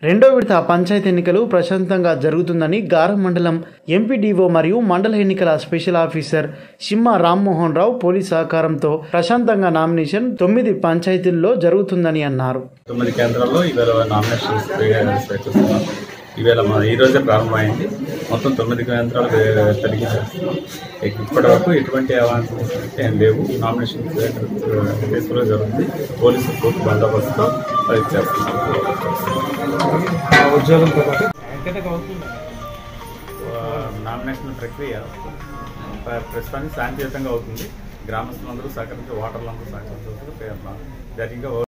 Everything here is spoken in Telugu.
రెండో విడత పంచాయతీ ఎన్నికలు ప్రశాంతంగా జరుగుతుందని గారం మండలం ఎంపీడీఓ మరియు మండల ఎన్నికల special officer Simma Rammohan Rao police సహకారంతో ప్రశాంతంగా నామినేషన్ తొమ్మిది పంచాయతీల్లో జరుగుతుందని అన్నారు తొమ్మిది కేంద్రాల్లో ఈవేళ నామినేషన్స్ స్వీకరిస్తున్నాం ఈవేళ మన ఈ రోజే ప్రారంభమైంది మొత్తం తొమ్మిది కేంద్రాలు వే- తనిఖీ చేస్తున్నాం ఇప్పటి వరకు ఎటువంటి అవాంఛనీయ ఏం లేవు నామినేషన్ కేసులో జరుగుతుంది పోలీసు పూర్తి బందోబస్తుతో అది చేస్తున్నాం ఆ, నామినేషన్ ప్రక్రియ ప్ర- ప్రస్తుతానికి శాంతియుతంగా అవుతుంది గ్రామస్తులందరూ సహకరించి ఓటర్లందరూ సహకరించాల్సింది జరిగా